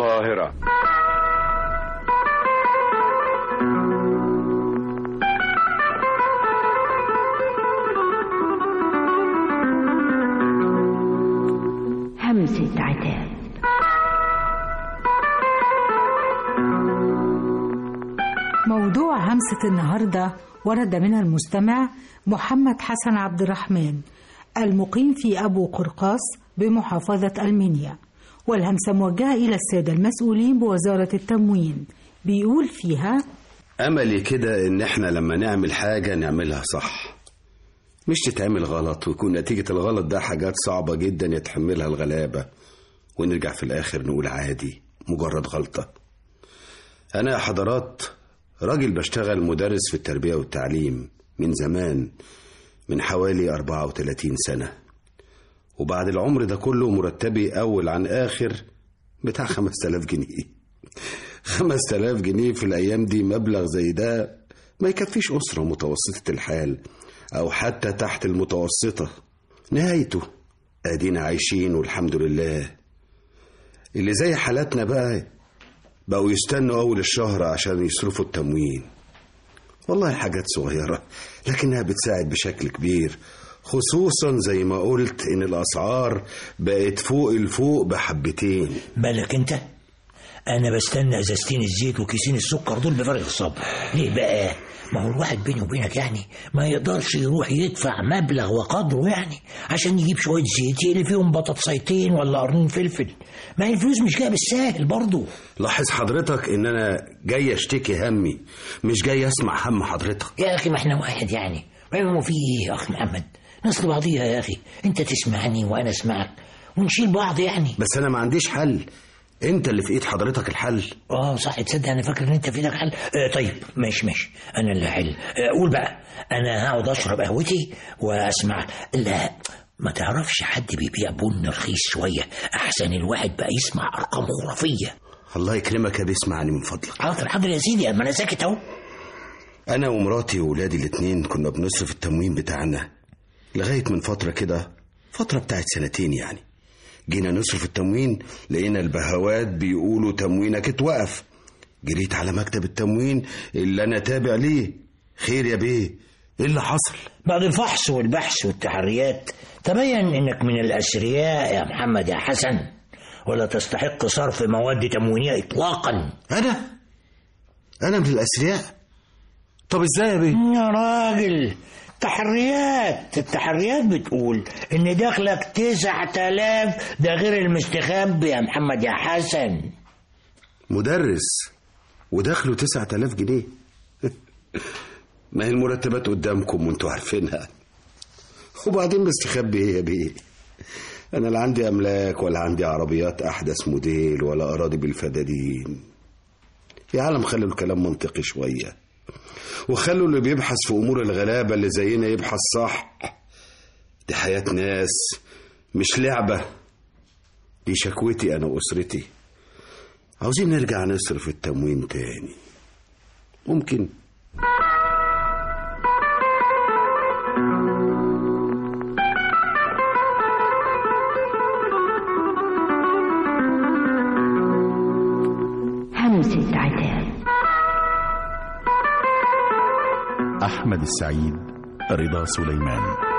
القاهرة همسة عتاب موضوع همسة النهاردة ورد من المستمع محمد حسن عبد الرحمن المقيم في أبو قرقاس بمحافظة المنيا والهمسة موجهة إلى السادة المسؤولين بوزارة التموين بيقول فيها أملي كده إن إحنا لما نعمل حاجة نعملها صح مش تتعمل غلط ويكون نتيجة الغلط ده حاجات صعبة جدا يتحملها الغلابة ونرجع في الآخر نقول عادي مجرد غلطة أنا يا حضرات راجل بشتغل مدرس في التربية والتعليم من زمان من حوالي 34 سنة وبعد العمر ده كله مرتبي أول عن آخر بتاع 5000 جنيه 5000 جنيه في الأيام دي مبلغ زي ده ما يكفيش أسرة متوسطة الحال أو حتى تحت المتوسطة نهايته أدينا عايشين والحمد لله اللي زي حالاتنا بقى بقوا يستنوا أول الشهر عشان يصرفوا التموين والله حاجات صغيرة لكنها بتساعد بشكل كبير خصوصا زي ما قلت إن الأسعار بقت فوق الفوق بحبتين بالك انت انا بستنى ازازتين الزيت وكيسين السكر دول بفارغ الصبر ليه بقى ما هو الواحد بيني وبينك يعني ما يقدرش يروح يدفع مبلغ وقدره يعني عشان يجيب شويه زيت يقلي فيهم بطاطسيتين ولا قرنين فلفل ما هي الفلوس مش جايه بالساهل برضه لاحظ حضرتك إن أنا جاي أشتكي همي مش جاي أسمع هم حضرتك يا اخي ما احنا واحد يعني ما هو في ايه يا اخ محمد نصل بعضيها يا اخي انت تسمعني وانا اسمعك ونشيل بعض يعني بس أنا ما عنديش حل أنت اللي في إيد حضرتك الحل اه صح تصدق انا فاكر ان انت في ايدك حل آه طيب ماشي ماشي انا اللي حل آه قول بقى انا هقعد اشرب قهوتي واسمع لا ما تعرفش حد بيبيع بن رخيص شويه احسن الواحد بقى يسمع ارقام خرافيه الله يكرمك يا بيسمعني من فضلك حاضر حاضر يا سيدي ما انا ساكت اهو أنا ومراتي وولادي الاتنين كنا بنصرف التموين بتاعنا لغاية من فترة كده فترة بتاعت سنتين يعني جينا نصرف التموين لقينا البهوات بيقولوا تموينك اتوقف جريت على مكتب التموين اللي أنا تابع ليه خير يا بيه ايه اللي حصل بعد الفحص والبحث والتحريات تبين انك من الاثرياء يا محمد يا حسن ولا تستحق صرف مواد تموينيه اطلاقا أنا أنا من الأثرياء طب إزاي يا بيه يا راجل تحريات التحريات بتقول ان دخلك تسعة آلاف ده غير المستخبي يا محمد يا حسن مدرس ودخله تسعة آلاف جنيه ما هي المرتبات قدامكم وانتوا عارفينها وبعدين مستخبي ايه يا بيه انا لا عندي املاك ولا عندي عربيات احدث موديل ولا اراضي بالفدادين يا عالم خلوا الكلام منطقي شويه وخلوا اللي بيبحث في امور الغلابه اللي زينا يبحث صح دي حياه ناس مش لعبه دي شكوتي انا واسرتي عاوزين نرجع نصرف التموين تاني ممكن همسة عتاب أحمد السعيد رضا سليمان